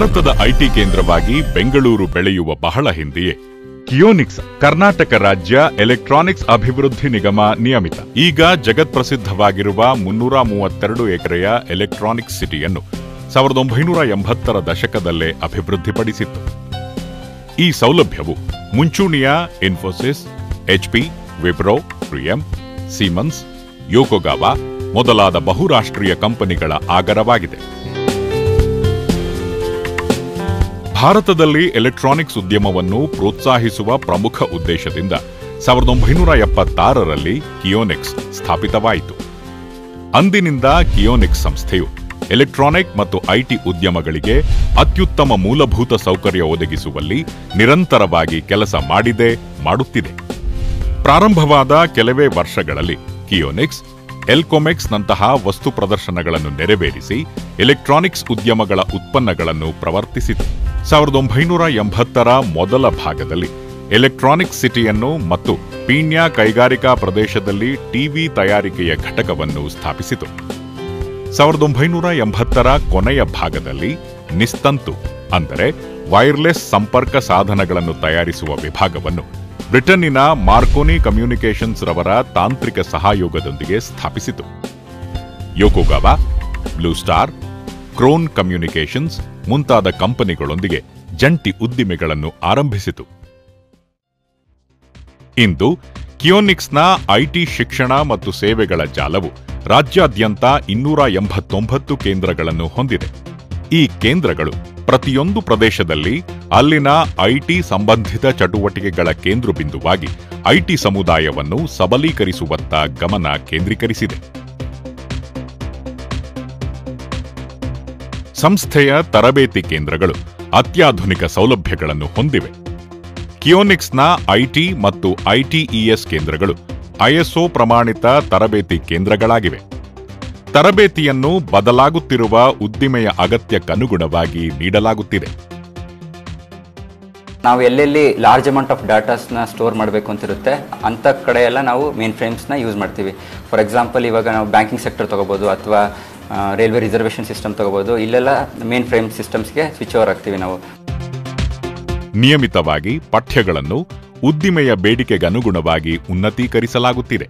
ಭಾರತದ ಐಟಿ ಕೇಂದ್ರವಾಗಿ ಬೆಂಗಳೂರು ಬೆಳೆಯುವ ಬಹಳ ಹಿಂದೆಯೇ ಕಿಯೋನಿಕ್ಸ್ ಕರ್ನಾಟಕ ರಾಜ್ಯ ಎಲೆಕ್ಟ್ರಾನಿಕ್ಸ್ ಅಭಿವೃದ್ಧಿ ನಿಗಮ ನಿಯಮಿತ ಈಗ ಜಗತ್ಪ್ರಸಿದ್ಧವಾಗಿರುವ ಮುನ್ನೂರ ಮೂವತ್ತೆರಡು ಎಕರೆಯ ಎಲೆಕ್ಟ್ರಾನಿಕ್ಸ್ ಸಿಟಿಯನ್ನು ಸಾವಿರದ ಒಂಬೈನೂರ ಎಂಬತ್ತರ ದಶಕದಲ್ಲೇ ಅಭಿವೃದ್ಧಿಪಡಿಸಿತ್ತು ಈ ಸೌಲಭ್ಯವು ಮುಂಚೂಣಿಯ ಇನ್ಫೋಸಿಸ್ ಎಚ್ಪಿ ವಿಪ್ರೋ ಪ್ರಿಯಂ ಸೀಮನ್ಸ್ ಯೋಕೋಗಾವಾ ಮೊದಲಾದ ಬಹುರಾಷ್ಟ್ರೀಯ ಕಂಪನಿಗಳ ಆಗರವಾಗಿದೆ ಭಾರತದಲ್ಲಿ ಎಲೆಕ್ಟ್ರಾನಿಕ್ಸ್ ಉದ್ಯಮವನ್ನು ಪ್ರೋತ್ಸಾಹಿಸುವ ಪ್ರಮುಖ ಉದ್ದೇಶದಿಂದ ಸಾವಿರದ ಒಂಬೈನೂರ ಎಪ್ಪತ್ತಾರರಲ್ಲಿ ಕಿಯೋನೆಕ್ಸ್ ಸ್ಥಾಪಿತವಾಯಿತು ಅಂದಿನಿಂದ ಕಿಯೋನಿಕ್ಸ್ ಸಂಸ್ಥೆಯು ಎಲೆಕ್ಟ್ರಾನಿಕ್ ಮತ್ತು ಐಟಿ ಉದ್ಯಮಗಳಿಗೆ ಅತ್ಯುತ್ತಮ ಮೂಲಭೂತ ಸೌಕರ್ಯ ಒದಗಿಸುವಲ್ಲಿ ನಿರಂತರವಾಗಿ ಕೆಲಸ ಮಾಡಿದೆ ಮಾಡುತ್ತಿದೆ ಪ್ರಾರಂಭವಾದ ಕೆಲವೇ ವರ್ಷಗಳಲ್ಲಿ ಕಿಯೋನಿಕ್ಸ್ ಎಲ್ಕೊಮೆಕ್ಸ್ ನಂತಹ ವಸ್ತು ಪ್ರದರ್ಶನಗಳನ್ನು ನೆರವೇರಿಸಿ ಎಲೆಕ್ಟ್ರಾನಿಕ್ಸ್ ಉದ್ಯಮಗಳ ಉತ್ಪನ್ನಗಳನ್ನು ಪ್ರವರ್ತಿಸಿತು ಸಾವಿರದ ಒಂಬೈನೂರ ಎಂಬತ್ತರ ಮೊದಲ ಭಾಗದಲ್ಲಿ ಎಲೆಕ್ಟ್ರಾನಿಕ್ಸ್ ಸಿಟಿಯನ್ನು ಮತ್ತು ಪೀಣ್ಯ ಕೈಗಾರಿಕಾ ಪ್ರದೇಶದಲ್ಲಿ ಟಿವಿ ತಯಾರಿಕೆಯ ಘಟಕವನ್ನು ಸ್ಥಾಪಿಸಿತು ಸಾವಿರದ ಒಂಬೈನೂರ ಎಂಬತ್ತರ ಕೊನೆಯ ಭಾಗದಲ್ಲಿ ನಿಸ್ತಂತು ಅಂದರೆ ವೈರ್ಲೆಸ್ ಸಂಪರ್ಕ ಸಾಧನಗಳನ್ನು ತಯಾರಿಸುವ ವಿಭಾಗವನ್ನು ಬ್ರಿಟನ್ನಿನ ಮಾರ್ಕೋನಿ ಕಮ್ಯುನಿಕೇಷನ್ಸ್ ರವರ ತಾಂತ್ರಿಕ ಸಹಯೋಗದೊಂದಿಗೆ ಸ್ಥಾಪಿಸಿತು Yokogawa Blue Star Krone communications ಮುಂತಾದ ಕಂಪನಿಗಳೊಂದಿಗೆ ಜಂಟಿ ಉದ್ದಿಮೆಗಳನ್ನು ಆರಂಭಿಸಿತು ಇಂದು ಕಿಯೋನಿಕ್ಸ್ನ ಐಟಿ ಶಿಕ್ಷಣ ಮತ್ತು ಸೇವೆಗಳ ಜಾಲವು ರಾಜ್ಯಾದ್ಯಂತ ಇನ್ನೂರ ಎಂಬತ್ತೊಂಬತ್ತು ಕೇಂದ್ರಗಳನ್ನು ಹೊಂದಿದೆ ಈ ಕೇಂದ್ರಗಳು ಪ್ರತಿಯೊಂದು ಪ್ರದೇಶದಲ್ಲಿ ಅಲ್ಲಿನ ಐಟಿ ಸಂಬಂಧಿತ ಚಟುವಟಿಕೆಗಳ ಕೇಂದ್ರಬಿಂದುವಾಗಿ ಐಟಿ ಸಮುದಾಯವನ್ನು ಸಬಲೀಕರಿಸುವತ್ತ ಗಮನ ಕೇಂದ್ರೀಕರಿಸಿದೆ ಸಂಸ್ಥೆಯ ತರಬೇತಿ ಕೇಂದ್ರಗಳು ಅತ್ಯಾಧುನಿಕ ಸೌಲಭ್ಯಗಳನ್ನು ಹೊಂದಿವೆ ಕಿಯೋನಿಕ್ಸ್ನ ಐಟಿ ಮತ್ತು ಐಟಿಇಎಸ್ ಕೇಂದ್ರಗಳು ಐಎಸ್ಒ ಪ್ರಮಾಣಿತ ತರಬೇತಿ ಕೇಂದ್ರಗಳಾಗಿವೆ ತರಬೇತಿಯನ್ನು ಬದಲಾಗುತ್ತಿರುವ ಉದ್ದಿಮೆಯ ಅಗತ್ಯಕ್ಕನುಗುಣವಾಗಿ ನೀಡಲಾಗುತ್ತಿದೆ ನಾವು ಎಲ್ಲೆಲ್ಲಿ ಲಾರ್ಜ್ ಅಮೌಂಟ್ ಆಫ್ ಡಾಟಾಸ್ನ ಸ್ಟೋರ್ ಮಾಡಬೇಕು ಅಂತಿರುತ್ತೆ ಅಂಥ ಕಡೆ ಎಲ್ಲ ನಾವು ಮೇನ್ ಫ್ರೇಮ್ಸ್ನ ಯೂಸ್ ಮಾಡ್ತೀವಿ ಫಾರ್ ಎಕ್ಸಾಂಪಲ್ ಇವಾಗ ನಾವು ಬ್ಯಾಂಕಿಂಗ್ ಸೆಕ್ಟರ್ ತೊಗೋಬೋದು ಅಥವಾ ರೈಲ್ವೆ ರಿಸರ್ವೇಷನ್ ಸಿಸ್ಟಮ್ ತೊಗೋಬೋದು ಇಲ್ಲೆಲ್ಲ ಮೇನ್ ಫ್ರೇಮ್ ಸಿಸ್ಟಮ್ಸ್ಗೆ ಸ್ವಿಚ್ ಓವರ್ ಆಗ್ತೀವಿ ನಾವು ನಿಯಮಿತವಾಗಿ ಪಠ್ಯಗಳನ್ನು ಉದ್ದಿಮೆಯ ಬೇಡಿಕೆಗನುಗುಣವಾಗಿ ಉನ್ನತೀಕರಿಸಲಾಗುತ್ತಿದೆ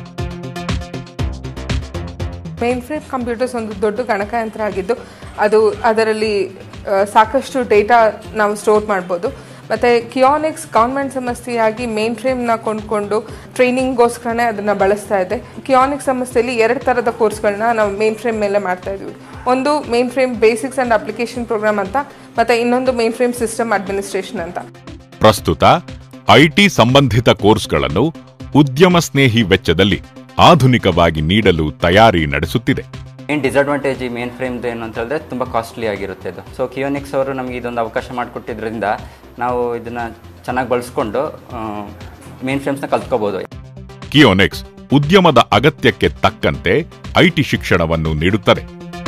ಮೇನ್ ಫ್ರೇಮ್ ಕಂಪ್ಯೂಟರ್ಸ್ ಒಂದು ದೊಡ್ಡ ಗಣಕಯಂತ್ರ ಆಗಿದ್ದು ಅದು ಅದರಲ್ಲಿ ಆ, ಸಾಕಷ್ಟು ಡೇಟಾ ನಾವು ಸ್ಟೋರ್ ಮಾಡ್ಬೋದು ಮತ್ತು ಕಿಯಾನಿಕ್ಸ್ ಗೌರ್ಮೆಂಟ್ ಸಂಸ್ಥೆಯಾಗಿ ಮೇನ್ ಫ್ರೇಮ್ನ ಕೊಂಡ್ಕೊಂಡು ಟ್ರೈನಿಂಗ್ಗೋಸ್ಕರನೇ ಅದನ್ನು ಬಳಸ್ತಾ ಇದೆ ಕಿಯಾನಿಕ್ಸ್ ಸಂಸ್ಥೆಯಲ್ಲಿ ಎರಡು ಥರದ ಕೋರ್ಸ್ಗಳನ್ನ ನಾವು ಮೇನ್ ಫ್ರೇಮ್ ಮೇಲೆ ಮಾಡ್ತಾ ಇದ್ವಿ ಒಂದು mainframe basics and application program ಅಂತ ಮತ್ತು ಇನ್ನೊಂದು ಮೇನ್ ಫ್ರೇಮ್ ಸಿಸ್ಟಮ್ ಅಡ್ಮಿನಿಸ್ಟ್ರೇಷನ್ ಅಂತ ಪ್ರಸ್ತುತ ಐಟಿ ಸಂಬಂಧಿತ ಕೋರ್ಸ್ಗಳನ್ನು ಉದ್ಯಮ ಸ್ನೇಹಿ ವೆಚ್ಚದಲ್ಲಿ ಆಧುನಿಕವಾಗಿ ನೀಡಲು ತಯಾರಿ ನಡೆಸುತ್ತಿದೆ ಏನು ಡಿಸಡ್ವಾಂಟೇಜ್ ಈ ಮೇನ್ ಫ್ರೇಮ್ದು ಏನು ಅಂತ ಹೇಳಿದ್ರೆ ತುಂಬ ಕಾಸ್ಟ್ಲಿ ಆಗಿರುತ್ತೆ ಇದು ಸೊ ಕಿಯೋನಿಕ್ಸ್ ಅವರು ನಮಗೆ ಇದೊಂದು ಅವಕಾಶ ಮಾಡಿಕೊಟ್ಟಿದ್ರಿಂದ ನಾವು ಇದನ್ನು ಚೆನ್ನಾಗಿ ಬಳಸ್ಕೊಂಡು ಮೇನ್ ಫ್ರೇಮ್ಸ್ನ ಕಲ್ತ್ಕೋಬೋದು ಕಿಯೋನೆಕ್ಸ್ ಉದ್ಯಮದ ಅಗತ್ಯಕ್ಕೆ ತಕ್ಕಂತೆ ಐಟಿ ಶಿಕ್ಷಣವನ್ನು ನೀಡುತ್ತದೆ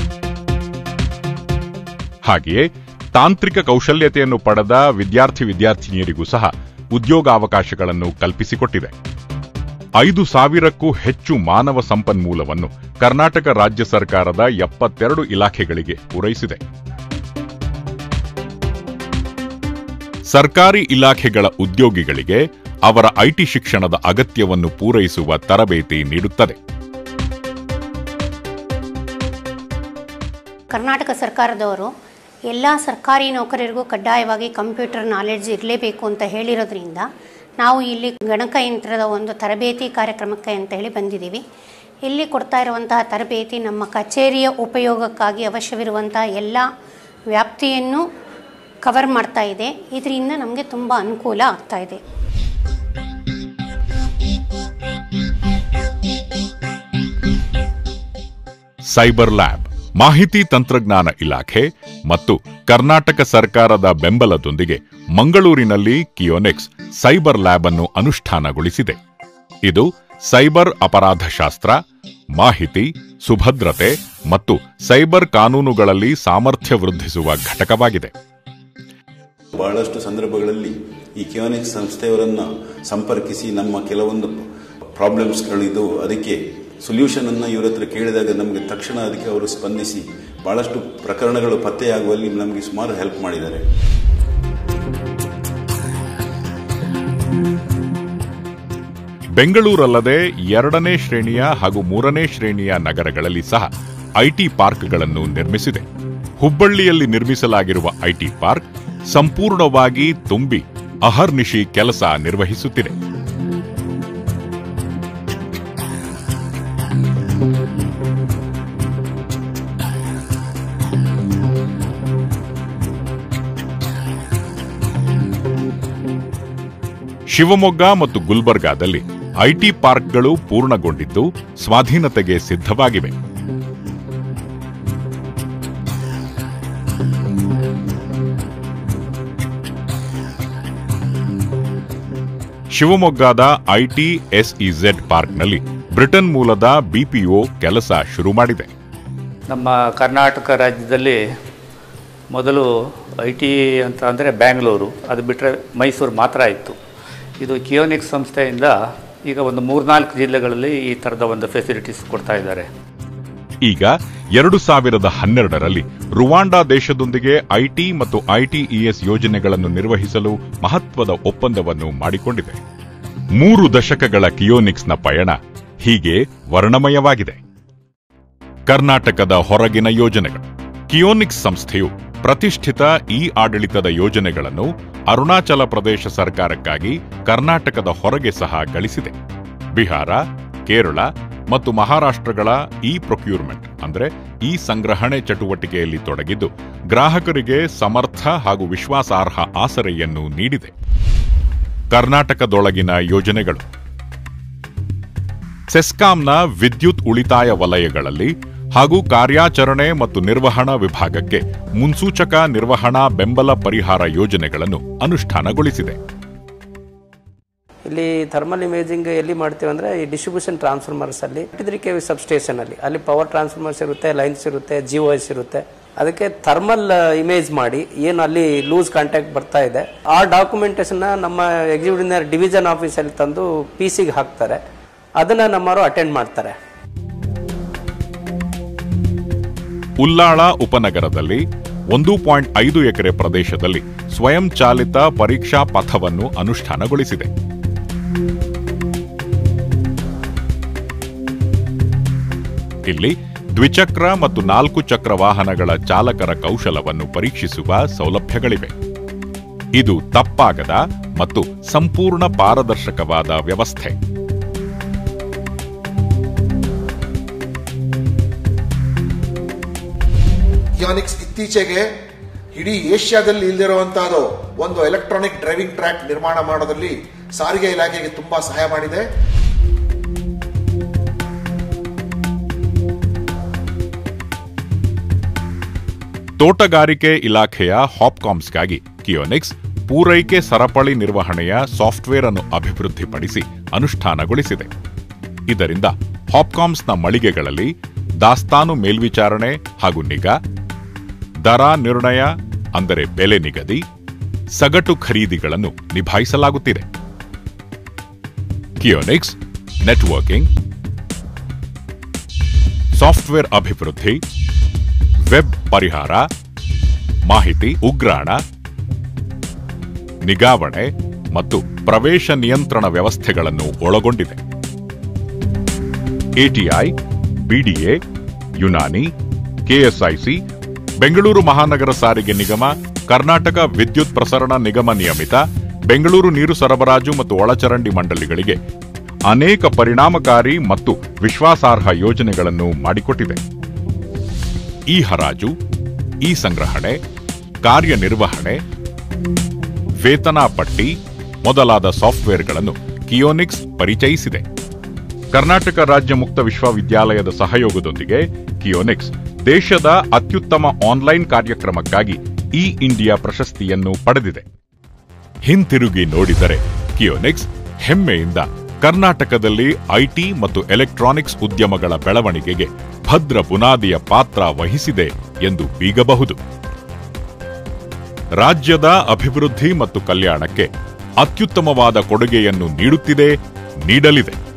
ಹಾಗೆಯೇ ತಾಂತ್ರಿಕ ಕೌಶಲ್ಯತೆಯನ್ನು ಪಡೆದ ವಿದ್ಯಾರ್ಥಿ ವಿದ್ಯಾರ್ಥಿನಿಯರಿಗೂ ಸಹ ಉದ್ಯೋಗಾವಕಾಶಗಳನ್ನು ಕಲ್ಪಿಸಿಕೊಟ್ಟಿದೆ ಐದು ಸಾವಿರಕ್ಕೂ ಹೆಚ್ಚು ಮಾನವ ಸಂಪನ್ಮೂಲವನ್ನು ಕರ್ನಾಟಕ ರಾಜ್ಯ ಸರ್ಕಾರದ ಎಪ್ಪತ್ತೆರಡು ಇಲಾಖೆಗಳಿಗೆ ಪೂರೈಸಿದೆ ಸರ್ಕಾರಿ ಇಲಾಖೆಗಳ ಉದ್ಯೋಗಿಗಳಿಗೆ ಅವರ ಐಟಿ ಶಿಕ್ಷಣದ ಅಗತ್ಯವನ್ನು ಪೂರೈಸುವ ತರಬೇತಿ ನೀಡುತ್ತದೆ ಕರ್ನಾಟಕ ಸರ್ಕಾರದವರು ಎಲ್ಲ ಸರ್ಕಾರಿ ನೌಕರರಿಗೂ ಕಡ್ಡಾಯವಾಗಿ ಕಂಪ್ಯೂಟರ್ ನಾಲೆಡ್ಜ್ ಇರಲೇಬೇಕು ಅಂತ ಹೇಳಿರೋದ್ರಿಂದ ನಾವು ಇಲ್ಲಿ ಗಣಕಯಂತ್ರದ ಒಂದು ತರಬೇತಿ ಕಾರ್ಯಕ್ರಮಕ್ಕೆ ಅಂತ ಹೇಳಿ ಬಂದಿದ್ದೀವಿ ಇಲ್ಲಿ ಕೊಡ್ತಾ ಇರುವಂತಹ ತರಬೇತಿ ನಮ್ಮ ಕಚೇರಿಯ ಉಪಯೋಗಕ್ಕಾಗಿ ಅವಶ್ಯವಿರುವಂತಹ ಎಲ್ಲ ವ್ಯಾಪ್ತಿಯನ್ನು ಕವರ್ ಮಾಡ್ತಾ ಇದೆ ಇದರಿಂದ ನಮಗೆ ತುಂಬ ಅನುಕೂಲ ಆಗ್ತಾ ಇದೆ ಸೈಬರ್ ಲ್ಯಾಬ್ ಮಾಹಿತಿ ತಂತ್ರಜ್ಞಾನ ಇಲಾಖೆ ಮತ್ತು ಕರ್ನಾಟಕ ಸರ್ಕಾರದ ಬೆಂಬಲದೊಂದಿಗೆ ಮಂಗಳೂರಿನಲ್ಲಿ ಕಿಯೋನೆಕ್ಸ್ ಸೈಬರ್ ಲ್ಯಾಬ್ ಅನ್ನು ಅನುಷ್ಠಾನಗೊಳಿಸಿದೆ ಇದು ಸೈಬರ್ ಅಪರಾಧಶಾಸ್ತ್ರ ಮಾಹಿತಿ ಸುಭದ್ರತೆ ಮತ್ತು ಸೈಬರ್ ಕಾನೂನುಗಳಲ್ಲಿ ಸಾಮರ್ಥ್ಯ ವೃದ್ಧಿಸುವ ಘಟಕವಾಗಿದೆ ಬಹಳಷ್ಟು ಸಂದರ್ಭಗಳಲ್ಲಿ ಈ ಕಿಯೋನಿಕ್ಸ್ ಸಂಸ್ಥೆಯವರನ್ನ ಸಂಪರ್ಕಿಸಿ ನಮ್ಮ ಕೆಲವೊಂದು ಪ್ರಾಬ್ಲಮ್ಸ್ಗಳಿದ್ದು ಅದಕ್ಕೆ ಸೊಲ್ಯೂಷನ್ ಅನ್ನ ಇವ್ರ ಹತ್ರ ಕೇಳಿದಾಗ ನಮಗೆ ತಕ್ಷಣ ಅದಕ್ಕೆ ಅವರು ಸ್ಪಂದಿಸಿ ಬಹಳಷ್ಟು ಪ್ರಕರಣಗಳು ಪತ್ತೆಯಾಗುವಲ್ಲಿ ನಮಗೆ ಸುಮಾರು ಹೆಲ್ಪ್ ಮಾಡಿದ್ದಾರೆ ಬೆಂಗಳೂರಲ್ಲದೆ ಎರಡನೇ ಶ್ರೇಣಿಯ ಹಾಗೂ ಮೂರನೇ ಶ್ರೇಣಿಯ ನಗರಗಳಲ್ಲಿ ಸಹ ಐಟಿ ಪಾರ್ಕ್ಗಳನ್ನು ನಿರ್ಮಿಸಿದೆ ಹುಬ್ಬಳ್ಳಿಯಲ್ಲಿ ನಿರ್ಮಿಸಲಾಗಿರುವ ಐಟಿ ಪಾರ್ಕ್ ಸಂಪೂರ್ಣವಾಗಿ ತುಂಬಿ ಅಹರ್ನಿಶಿ ಕೆಲಸ ನಿರ್ವಹಿಸುತ್ತಿದೆ ಶಿವಮೊಗ್ಗ ಮತ್ತು ಗುಲ್ಬರ್ಗಾದಲ್ಲಿ ಐಟಿ ಪಾರ್ಕ್ಗಳು ಪೂರ್ಣಗೊಂಡಿದ್ದು ಸ್ವಾಧೀನತೆಗೆ ಸಿದ್ಧವಾಗಿವೆ ಶಿವಮೊಗ್ಗದ ಐಟಿ ಎಸ್ಇಝೆಡ್ ಪಾರ್ಕ್ನಲ್ಲಿ ಬ್ರಿಟನ್ ಮೂಲದ ಬಿಪಿಒ ಕೆಲಸ ಶುರು ಮಾಡಿದೆ ನಮ್ಮ ಕರ್ನಾಟಕ ರಾಜ್ಯದಲ್ಲಿ ಮೊದಲು ಐ ಟಿ ಅಂತ ಅಂದರೆ ಬ್ಯಾಂಗ್ಳೂರು ಅದು ಬಿಟ್ಟರೆ ಮೈಸೂರು ಮಾತ್ರ ಇತ್ತು ಇದು ಕಿಯೋನಿಕ್ಸ್ ಸಂಸ್ಥೆಯಿಂದ ಈಗ ಒಂದು ಮೂರ್ನಾಲ್ಕು ಜಿಲ್ಲೆಗಳಲ್ಲಿ ಈ ಥರದ ಒಂದು ಫೆಸಿಲಿಟೀಸ್ ಕೊಡ್ತಾ ಇದ್ದಾರೆ ಈಗ ಎರಡು ಸಾವಿರದ ಹನ್ನೆರಡರಲ್ಲಿ ರುವಾಂಡಾ ದೇಶದೊಂದಿಗೆ ಐಟಿ ಮತ್ತು ಐಟಿಇಎಸ್ ಯೋಜನೆಗಳನ್ನು ನಿರ್ವಹಿಸಲು ಮಹತ್ವದ ಒಪ್ಪಂದವನ್ನು ಮಾಡಿಕೊಂಡಿದೆ ಮೂರು ದಶಕಗಳ ಕಿಯೋನಿಕ್ಸ್ನ ಪಯಣ ಹೀಗೆ ವರ್ಣಮಯವಾಗಿದೆ ಕರ್ನಾಟಕದ ಹೊರಗಿನ ಯೋಜನೆಗಳು ಕಿಯೋನಿಕ್ಸ್ ಸಂಸ್ಥೆಯು ಪ್ರತಿಷ್ಠಿತ ಇ ಆಡಳಿತದ ಯೋಜನೆಗಳನ್ನು ಅರುಣಾಚಲ ಪ್ರದೇಶ ಸರ್ಕಾರಕ್ಕಾಗಿ ಕರ್ನಾಟಕದ ಹೊರಗೆ ಸಹ ಗಳಿಸಿದೆ ಬಿಹಾರ ಕೇರಳ ಮತ್ತು ಮಹಾರಾಷ್ಟ್ರಗಳ ಇ ಪ್ರೊಕ್ಯೂರ್ಮೆಂಟ್ ಅಂದರೆ ಇ ಸಂಗ್ರಹಣೆ ಚಟುವಟಿಕೆಯಲ್ಲಿ ತೊಡಗಿದ್ದು ಗ್ರಾಹಕರಿಗೆ ಸಮರ್ಥ ಹಾಗೂ ವಿಶ್ವಾಸಾರ್ಹ ಆಸರೆಯನ್ನು ನೀಡಿದೆ ಕರ್ನಾಟಕದೊಳಗಿನ ಯೋಜನೆಗಳು ಸೆಸ್ಕಾಂನ ವಿದ್ಯುತ್ ಉಳಿತಾಯ ವಲಯಗಳಲ್ಲಿ ಹಾಗೂ ಕಾರ್ಯಾಚರಣೆ ಮತ್ತು ನಿರ್ವಹಣಾ ವಿಭಾಗಕ್ಕೆ ಮುನ್ಸೂಚಕ ನಿರ್ವಹಣಾ ಬೆಂಬಲ ಪರಿಹಾರ ಯೋಜನೆಗಳನ್ನು ಅನುಷ್ಠಾನಗೊಳಿಸಿದೆ ಇಲ್ಲಿ ಥರ್ಮಲ್ ಇಮೇಜಿಂಗ್ ಎಲ್ಲಿ ಮಾಡ್ತೀವಿ ಅಂದರೆ ಈ ಡಿಸ್ಟ್ರಿಬ್ಯೂಷನ್ ಟ್ರಾನ್ಸ್ಫಾರ್ಮರ್ಸ್ ಅಲ್ಲಿ three K V substation ಅಲ್ಲಿ ಅಲ್ಲಿ ಪವರ್ ಟ್ರಾನ್ಸ್ಫಾರ್ಮರ್ಸ್ ಇರುತ್ತೆ ಲೈನ್ಸ್ ಇರುತ್ತೆ ಜಿಒ ಎಸ್ ಇರುತ್ತೆ ಅದಕ್ಕೆ ಥರ್ಮಲ್ ಇಮೇಜ್ ಮಾಡಿ ಏನು ಅಲ್ಲಿ ಲೂಸ್ ಕಾಂಟ್ಯಾಕ್ಟ್ ಬರ್ತಾ ಇದೆ ಆ ಡಾಕ್ಯುಮೆಂಟೇಶನ್ ನಮ್ಮ ಎಕ್ಸಿಕ್ಯೂಟಿವ್ ಡಿವಿಷನ್ ಆಫೀಸಲ್ಲಿ ತಂದು ಪಿ ಸಿಗೆ ಹಾಕ್ತಾರೆ ಅದನ್ನ ನಮ್ಮವರು ಅಟೆಂಡ್ ಮಾಡ್ತಾರೆ ಉಲ್ಲಾಳ ಉಪನಗರದಲ್ಲಿ ಒಂದು ಪಾಯಿಂಟ್ ಐದು ಎಕರೆ ಪ್ರದೇಶದಲ್ಲಿ ಸ್ವಯಂ ಚಾಲಿತ ಪರೀಕ್ಷಾ ಪಥವನ್ನು ಅನುಷ್ಠಾನಗೊಳಿಸಿದೆ ಇಲ್ಲಿ ದ್ವಿಚಕ್ರ ಮತ್ತು ನಾಲ್ಕು ಚಕ್ರ ವಾಹನಗಳ ಚಾಲಕರ ಕೌಶಲವನ್ನು ಪರೀಕ್ಷಿಸುವ ಸೌಲಭ್ಯಗಳಿವೆ ಇದು ತಪ್ಪಾಗದ ಮತ್ತು ಸಂಪೂರ್ಣ ಪಾರದರ್ಶಕವಾದ ವ್ಯವಸ್ಥೆ ಕಿಯಾನಿಕ್ಸ್ ಇತ್ತೀಚೆಗೆ ಇಡೀ ಏಷ್ಯಾದಲ್ಲಿ ಇಲ್ದಿರುವಂತಹದ್ದು ಒಂದು ಎಲೆಕ್ಟ್ರಾನಿಕ್ ಡ್ರೈವಿಂಗ್ ಟ್ರ್ಯಾಕ್ ನಿರ್ಮಾಣ ಮಾಡೋದ್ರಲ್ಲಿ ಸಾರಿಗೆ ಇಲಾಖೆಗೆ ತುಂಬಾ ಸಹಾಯ ಮಾಡಿದೆ ತೋಟಗಾರಿಕೆ ಇಲಾಖೆಯ ಹಾಪ್ಕಾಮ್ಸ್ಗಾಗಿ ಕಿಯೋನಿಕ್ಸ್ ಪೂರೈಕೆ ಸರಪಳಿ ನಿರ್ವಹಣೆಯ ಸಾಫ್ಟ್ವೇರ್ ಅನ್ನು ಅಭಿವೃದ್ಧಿಪಡಿಸಿ ಅನುಷ್ಠಾನಗೊಳಿಸಿದೆ ಇದರಿಂದ ಹಾಪ್ಕಾಮ್ಸ್ನ ಮಳಿಗೆಗಳಲ್ಲಿ ದಾಸ್ತಾನು ಮೇಲ್ವಿಚಾರಣೆ ಹಾಗೂ ನಿಗಾ ದರ ನಿರ್ಣಯ ಅಂದರೆ ಬೆಲೆ ನಿಗದಿ ಸಗಟು ಖರೀದಿಗಳನ್ನು ನಿಭಾಯಿಸಲಾಗುತ್ತಿದೆ ಕಿಯೋನಿಕ್ಸ್ ನೆಟ್ವರ್ಕಿಂಗ್ ಸಾಫ್ಟ್ವೇರ್ ಅಭಿವೃದ್ಧಿ ವೆಬ್ ಪರಿಹಾರ ಮಾಹಿತಿ ಉಗ್ರಾಣ ನಿಗಾವಣೆ ಮತ್ತು ಪ್ರವೇಶ ನಿಯಂತ್ರಣ ವ್ಯವಸ್ಥೆಗಳನ್ನು ಒಳಗೊಂಡಿದೆ ATI BDA Unani KSIC Bengaluru ಮಹಾನಗರ ಸಾರಿಗೆ ನಿಗಮ ಕರ್ನಾಟಕ ವಿದ್ಯುತ್ ಪ್ರಸರಣ ನಿಗಮ ನಿಯಮಿತ ಬೆಂಗಳೂರು ನೀರು ಸರಬರಾಜು ಮತ್ತು ಒಳಚರಂಡಿ ಮಂಡಳಿಗಳಿಗೆ ಅನೇಕ ಪರಿಣಾಮಕಾರಿ ಮತ್ತು ವಿಶ್ವಾಸಾರ್ಹ ಯೋಜನೆಗಳನ್ನು ಮಾಡಿಕೊಟ್ಟಿದೆ ಈ ಹರಾಜು ಈ ಸಂಗ್ರಹಣೆ ಕಾರ್ಯನಿರ್ವಹಣೆ ವೇತನ ಪಟ್ಟಿ ಮೊದಲಾದ ಸಾಫ್ಟ್ವೇರ್ಗಳನ್ನು ಕಿಯೋನಿಕ್ಸ್ ಪರಿಚಯಿಸಿದೆ ಕರ್ನಾಟಕ ರಾಜ್ಯ ಮುಕ್ತ ವಿಶ್ವವಿದ್ಯಾಲಯದ ಸಹಯೋಗದೊಂದಿಗೆ ಕಿಯೋನಿಕ್ಸ್ ದೇಶದ ಅತ್ಯುತ್ತಮ ಆನ್ಲೈನ್ ಕಾರ್ಯಕ್ರಮಕ್ಕಾಗಿ ಇ ಇಂಡಿಯಾ ಪ್ರಶಸ್ತಿಯನ್ನು ಪಡೆದಿದೆ ಹಿಂತಿರುಗಿ ನೋಡಿದರೆ ಕಿಯೋನಿಕ್ಸ್ ಹೆಮ್ಮೆಯಿಂದ ಕರ್ನಾಟಕದಲ್ಲಿ ಐಟಿ ಮತ್ತು ಎಲೆಕ್ಟ್ರಾನಿಕ್ಸ್ ಉದ್ಯಮಗಳ ಬೆಳವಣಿಗೆಗೆ ಭದ್ರ ಬುನಾದಿಯ ಪಾತ್ರ ವಹಿಸಿದೆ ಎಂದು ಬೀಗಬಹುದು ರಾಜ್ಯದ ಅಭಿವೃದ್ಧಿ ಮತ್ತು ಕಲ್ಯಾಣಕ್ಕೆ ಅತ್ಯುತ್ತಮವಾದ ಕೊಡುಗೆಯನ್ನು ನೀಡುತ್ತಿದೆ ನೀಡಲಿದೆ